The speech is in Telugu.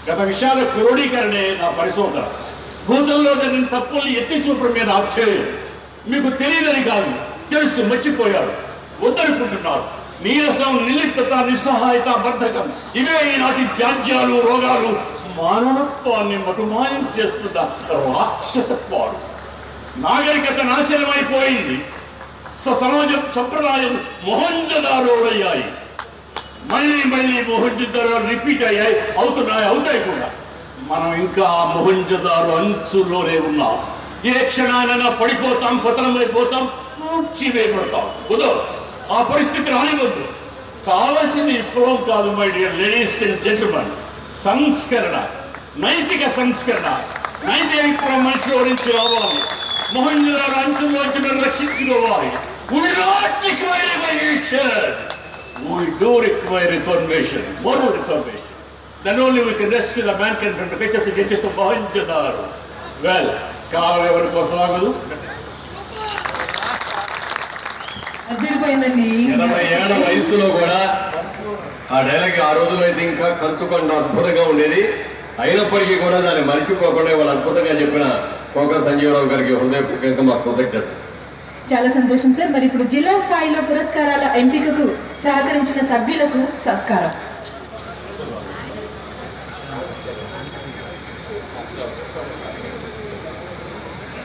గత విషయాల క్రోడీకరణే నా పరిశోధన భూతంలో జరిగిన తప్పుల్ని ఎత్తి చూపడం మీద ఆశ్చర్యం మీకు తెలియదని కాదు తెలుసు మర్చిపోయారు వద్దనుకుంటున్నారు నీరసం నిర్లిప్తత నిస్సహాయత బద్ధకం ఇవే ఈనాటి త్యాజ్యాలు రోగాలు మానవత్వాన్ని మటుమాయం చేస్తున్న రాక్షసత్వాలు నాగరికత నాశనమైపోయింది స- సమాజం సంప్రదాయం మొహంజదారోడయ్యాయి మళ్ళీ మళ్ళీ మొహంజదారు రిపీట్ అయ్యాయి అవుతున్నాయి అవుతాయి కూడా మనం ఇంకా ఆ మొహంజదారు అంచులోనే ఉన్నాం ఏ క్షణానైనా పడిపోతాం పతనమైపోతాం వేయబడతాం కుదరదు ఆ పరిస్థితి రానివద్దు కావలసింది విప్లవం కాదు my dear ladies and gentlemen సంస్కరణ నైతిక సంస్కరణ నైతిక విప్లవం మనిషిలో నుంచి రావాలి మొహంజదారు అంచుల్లోంచి మనం రక్షించుకోవాలి We not require revolution. We do require reformation, moral reformation. Then only we can rescue the mankind from the pictures and get us to Mohenjo-daro. Well, కాలం ఎవరి కోసం ఆగదు అదిరిపోయిందండి ఎనభై ఏళ్ల వయసులో కూడా ఆ డైలాగ్ ఆ రోజులో అయితే ఇంకా కంచుకొండ అద్భుతంగా ఉండేది అయినప్పటికీ కూడా దాన్ని మర్చిపోకుండా వాళ్ళు అద్భుతంగా చెప్పిన కోక సంజీవరావు గారికి హృదయపూర్వకంగా మా కృతజ్ఞత చాలా సంతోషం సార్ మరి ఇప్పుడు జిల్లా స్థాయిలో పురస్కారాల ఎంపికకు సహకరించిన సభ్యులకు సత్కారం